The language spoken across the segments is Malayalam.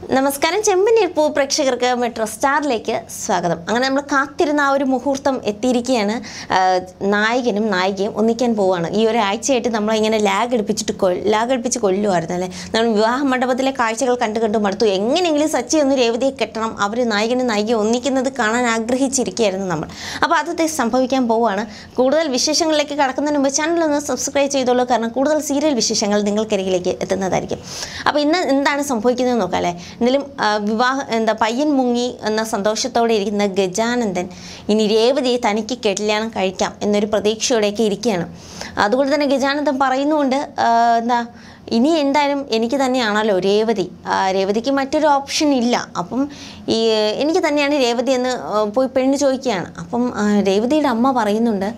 നമസ്കാരം ചെമ്പനീർ പൂ പ്രേക്ഷകർക്ക് മെട്രോ സ്റ്റാറിലേക്ക് സ്വാഗതം അങ്ങനെ നമ്മൾ കാത്തിരുന്ന ആ ഒരു മുഹൂർത്തം എത്തിയിരിക്കുകയാണ് ആ, നായകനും നായികയും ഒന്നിക്കാൻ പോവുകയാണ് ഈ ഒരാഴ്ചയായിട്ട് നമ്മളിങ്ങനെ ലാഗ് എടുപ്പിച്ചിട്ട് കൊ ലാഗ് എടുപ്പിച്ച് കൊല്ലുമായിരുന്നു അല്ലേ നമ്മൾ വിവാഹ മണ്ഡപത്തിലെ കാഴ്ചകൾ കണ്ടു കണ്ടു മടുത്തു എങ്ങനെയെങ്കിലും സച്ചി ഒന്ന് രേവതിയെ കെട്ടണം അവർ നായകനും നായികയും ഒന്നിക്കുന്നത് കാണാൻ ആഗ്രഹിച്ചിരിക്കുകയായിരുന്നു നമ്മൾ അപ്പോൾ അത് സംഭവിക്കാൻ പോവുകയാണ് കൂടുതൽ വിശേഷങ്ങളിലേക്ക് കടക്കുന്നതിന് മുമ്പ് ചാനൽ ഒന്ന് സബ്സ്ക്രൈബ് ചെയ്തോളൂ കാരണം കൂടുതൽ സീരിയൽ വിശേഷങ്ങൾ നിങ്ങൾക്കരികിലേക്ക് എത്തുന്നതായിരിക്കും അപ്പോൾ ഇന്ന് എന്താണ് സംഭവിക്കുന്നത് നോക്കാം അല്ലേ എന്തെങ്കിലും ആ, വിവാഹ എന്താ പയ്യൻ മുങ്ങി എന്ന സന്തോഷത്തോടെ ഇരിക്കുന്ന ഗജാനന്ദൻ ഇനി രേവതിയെ തനിക്ക് കല്യാണം കഴിക്കാം എന്നൊരു പ്രതീക്ഷയോടെയൊക്കെ ഇരിക്കുകയാണ് അതുകൊണ്ട് തന്നെ ഗജാനന്ദൻ പറയുന്നുകൊണ്ട് ആ, എന്താ ഇനി എന്തായാലും എനിക്ക് തന്നെയാണല്ലോ രേവതി ആ, രേവതിക്ക് മറ്റൊരു ഓപ്ഷൻ ഇല്ല അപ്പം ഈ എനിക്ക് തന്നെയാണ് രേവതി എന്ന് ആ, പോയി പെണ്ണ് ചോദിക്കുകയാണ് അപ്പം ആ, രേവതിയുടെ അമ്മ പറയുന്നുണ്ട്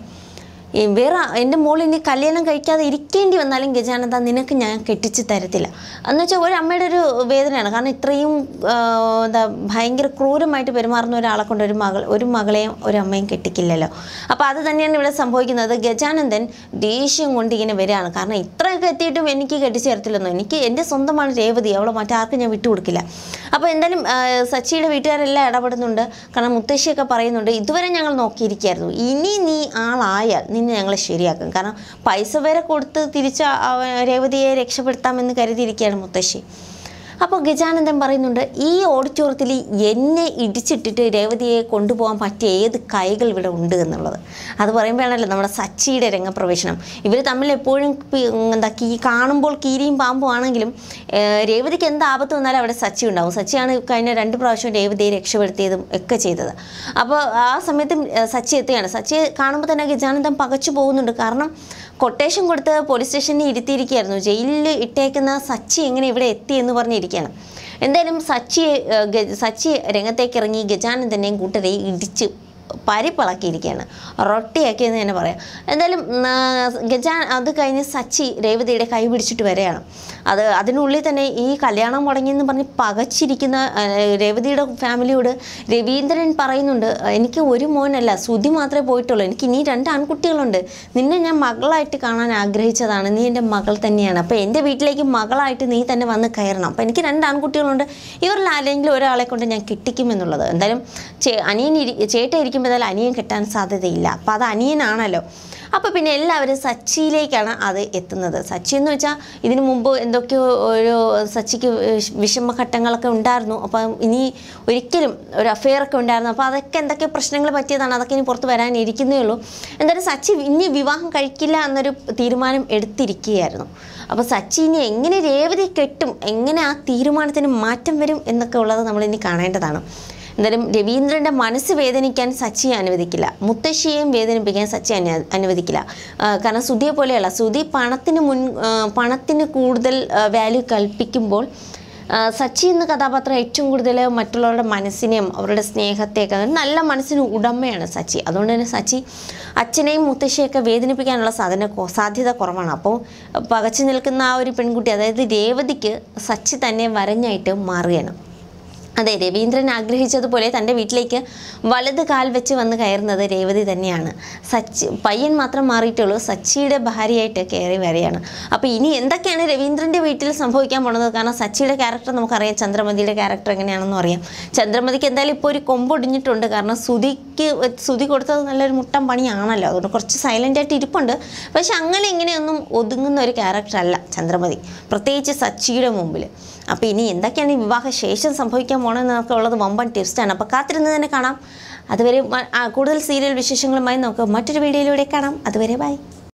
ഈ വേറെ എൻ്റെ മോൾ ഇനി കല്യാണം കഴിക്കാതെ ഇരിക്കേണ്ടി വന്നാലും ഗജാനന്ദ നിനക്ക് ഞാൻ കെട്ടിച്ച് തരത്തില്ല എന്ന് വെച്ചാൽ ഒരു അമ്മയുടെ ഒരു വേദനയാണ് കാരണം ഇത്രയും ആ, എന്താ ഭയങ്കര ക്രൂരമായിട്ട് പെരുമാറുന്ന ഒരാളെ കൊണ്ട് ഒരു മകൾ ഒരു മകളെയും ഒരു അമ്മയും കെട്ടിക്കില്ലല്ലോ അപ്പോൾ അത് തന്നെയാണ് ഇവിടെ സംഭവിക്കുന്നത് ഗജാനന്ദൻ ദേഷ്യം കൊണ്ട് ഇങ്ങനെ വരികയാണ് കാരണം ഇത്രയൊക്കെ എത്തിയിട്ടും എനിക്ക് കെട്ടിച്ച് തരത്തില്ലെന്നോ എനിക്ക് എൻ്റെ സ്വന്തമാണ് രേവതി അവളെ മറ്റാർക്കും ഞാൻ വിട്ടുകൊടുക്കില്ല അപ്പോൾ എന്തായാലും ആ, സച്ചിയുടെ വീട്ടുകാരെല്ലാം ഇടപെടുന്നുണ്ട് കാരണം മുത്തശ്ശിയൊക്കെ പറയുന്നുണ്ട് ഇതുവരെ ഞങ്ങൾ നോക്കിയിരിക്കുകയായിരുന്നു ഇനി നീ ആളായാൽ നിന്നെ ഞങ്ങൾ ശരിയാക്കും കാരണം പൈസ വരെ കൊടുത്ത് തിരിച്ച് അവ- രേവതിയെ രക്ഷപ്പെടുത്താമെന്ന് കരുതിയിരിക്കുകയാണ് മുത്തശ്ശി അപ്പോൾ ഗജാനന്ദൻ പറയുന്നുണ്ട് ഈ ഓഡിറ്റോറിയത്തിൽ എന്നെ ഇടിച്ചിട്ടിട്ട് രേവതിയെ കൊണ്ടുപോകാൻ പറ്റിയ ഏത് കൈകൾ ഇവിടെ ഉണ്ട് എന്നുള്ളത് അത് പറയുമ്പോഴാണല്ലോ നമ്മുടെ സച്ചിയുടെ രംഗപ്രവേശനം ഇവർ തമ്മിൽ എപ്പോഴും പി- എന്താ കീ കാണുമ്പോൾ കീരിയും പാമ്പും ആണെങ്കിലും ഏഹ്, രേവതിക്ക് എന്ത് ആപത്ത് വന്നാലും അവിടെ സച്ചി ഉണ്ടാവും സച്ചിയാണ് കഴിഞ്ഞ രണ്ട് പ്രാവശ്യം രേവതിയെ രക്ഷപ്പെടുത്തിയതും ഒക്കെ ചെയ്തത് അപ്പോൾ ആ സമയത്തും ഏഹ്, സച്ചി എത്തുകയാണ് സച്ചിയെ കാണുമ്പോൾ തന്നെ ഗജാനന്ദൻ പകച്ചു പോകുന്നുണ്ട് കാരണം കൊട്ടേഷൻ കൊടുത്ത് പോലീസ് സ്റ്റേഷനിൽ ഇരുത്തിയിരിക്കുകയായിരുന്നു ജയിലിൽ ഇട്ടേക്കുന്ന സച്ചി എങ്ങനെ ഇവിടെ എത്തി എന്ന് പറഞ്ഞിരിക്കുകയാണ് എന്തായാലും സച്ചിയെ ഏഹ്, ഗ- സച്ചി രംഗത്തേക്ക് ഇറങ്ങി ഗജാനന്ദനെയും കൂട്ടരെയും ഇടിച്ച് പരിപ്പിളക്കിയിരിക്കുകയാണ് റൊട്ടിയാക്കി എന്ന് തന്നെ പറയാം എന്തായാലും ആ, ഗജാൻ അത് കഴിഞ്ഞ് സച്ചി രേവതിയുടെ കൈ പിടിച്ചിട്ട് വരികയാണ് അത് അതിനുള്ളിൽ തന്നെ ഈ കല്യാണം മുടങ്ങിയെന്ന് പറഞ്ഞ് പകച്ചിരിക്കുന്ന ആ, രേവതിയുടെ ഫാമിലിയോട് രവീന്ദ്രൻ പറയുന്നുണ്ട് എനിക്ക് ഒരു മോനല്ല സുധി മാത്രമേ പോയിട്ടുള്ളൂ എനിക്ക് ഇനി രണ്ട് ആൺകുട്ടികളുണ്ട് നിന്നെ ഞാൻ മകളായിട്ട് കാണാൻ ആഗ്രഹിച്ചതാണ് നീ എൻ്റെ മകൾ തന്നെയാണ് അപ്പോൾ എൻ്റെ വീട്ടിലേക്ക് മകളായിട്ട് നീ തന്നെ വന്ന് കയറണം അപ്പോൾ എനിക്ക് രണ്ട് ആൺകുട്ടികളുണ്ട് ഇവരിൽ ആരെങ്കിലും ഒരാളെ കൊണ്ട് ഞാൻ കിട്ടിക്കുമെന്നുള്ളത് എന്തായാലും ചേ അനിയൻ ഇരി ചേട്ട ഇരിക്കുമ്പോൾ എന്തായാലും അനിയൻ കിട്ടാൻ സാധ്യതയില്ല അപ്പോൾ അത് അനിയനാണല്ലോ അപ്പോൾ പിന്നെ എല്ലാവരും സച്ചിയിലേക്കാണ് അത് എത്തുന്നത് സച്ചി എന്ന് വെച്ചാൽ ഇതിനു മുമ്പ് എന്തൊക്കെയോ ഒരു സച്ചിക്ക് വിഷ- വിഷമഘട്ടങ്ങളൊക്കെ ഉണ്ടായിരുന്നു അപ്പം ഇനി ഒരിക്കലും ഒരു affair ഒക്കെ ഉണ്ടായിരുന്നു അപ്പോൾ അതൊക്കെ എന്തൊക്കെ പ്രശ്നങ്ങൾ പറ്റിയതാണ് അതൊക്കെ ഇനി പുറത്ത് വരാനിരിക്കുന്നേ ഉള്ളൂ എന്തായാലും സച്ചി ഇനി വിവാഹം കഴിക്കില്ല എന്നൊരു തീരുമാനം എടുത്തിരിക്കുകയായിരുന്നു അപ്പോൾ സച്ചി ഇനി എങ്ങനെ രേവതി കെട്ടും എങ്ങനെ ആ തീരുമാനത്തിന് മാറ്റം വരും എന്നൊക്കെ ഉള്ളത് നമ്മളിനി കാണേണ്ടതാണ് എന്തായാലും രവീന്ദ്രൻ്റെ മനസ്സ് വേദനിക്കാൻ സച്ചിയെ അനുവദിക്കില്ല മുത്തശ്ശിയെയും വേദനിപ്പിക്കാൻ സച്ചി അനു അനുവദിക്കില്ല ആ, കാരണം സുധിയെ പോലെയല്ല സുധി പണത്തിന് മുൻ ആ, പണത്തിന് കൂടുതൽ വാല്യൂ കൽപ്പിക്കുമ്പോൾ ആ, സച്ചി എന്ന കഥാപാത്രം ഏറ്റവും കൂടുതൽ മറ്റുള്ളവരുടെ മനസ്സിനെയും അവരുടെ സ്നേഹത്തെയൊക്കെ നല്ല മനസ്സിന് ഉടമയാണ് സച്ചി അതുകൊണ്ട് തന്നെ സച്ചി അച്ഛനെയും മുത്തശ്ശിയൊക്കെ വേദനിപ്പിക്കാനുള്ള സാധന കൊ- സാധ്യത കുറവാണ് അപ്പോൾ പകച്ചു നിൽക്കുന്ന ആ ഒരു പെൺകുട്ടി അതായത് രേവതിക്ക് സച്ചി തന്നെ വരഞ്ഞായിട്ട് മാറുകയാണ് അതെ രവീന്ദ്രൻ ആഗ്രഹിച്ചതുപോലെ തൻ്റെ വീട്ടിലേക്ക് വലത് കാൽ വെച്ച് വന്ന് കയറുന്നത് രേവതി തന്നെയാണ് സച്ചി പയ്യൻ മാത്രം മാറിയിട്ടുള്ളൂ സച്ചിയുടെ ഭാര്യയായിട്ട് കയറി വരികയാണ് അപ്പോൾ ഇനി എന്തൊക്കെയാണ് രവീന്ദ്രൻ്റെ വീട്ടിൽ സംഭവിക്കാൻ പോണത് കാരണം സച്ചിയുടെ ക്യാരക്ടർ നമുക്കറിയാം ചന്ദ്രമതിയുടെ ക്യാരക്ടർ എങ്ങനെയാണെന്നും അറിയാം ചന്ദ്രമതിക്ക് എന്തായാലും ഇപ്പോൾ ഒരു കൊമ്പൊടിഞ്ഞിട്ടുണ്ട് കാരണം സുതിക്ക് സുതി കൊടുത്തത് നല്ലൊരു മുട്ടം പണിയാണല്ലോ അതുകൊണ്ട് കുറച്ച് സൈലൻ്റ് ആയിട്ട് ഇരിപ്പുണ്ട് പക്ഷെ അങ്ങനെ ഇങ്ങനെയൊന്നും ഒതുങ്ങുന്ന ഒരു ക്യാരക്ടർ അല്ല ചന്ദ്രമതി പ്രത്യേകിച്ച് സച്ചിയുടെ മുമ്പിൽ അപ്പോൾ ഇനി എന്തൊക്കെയാണ് ഈ വിവാഹ ശേഷം സംഭവിക്കാൻ പോകണമെന്നൊക്കെ ഉള്ളത് വമ്പൻ ടിപ്സാണ് അപ്പോൾ കാത്തിരുന്ന് തന്നെ കാണാം അതുവരെ മ- ആ, കൂടുതൽ സീരിയൽ വിശേഷങ്ങളുമായി നമുക്ക് മറ്റൊരു വീഡിയോയിലൂടെ കാണാം അതുവരെ ബൈ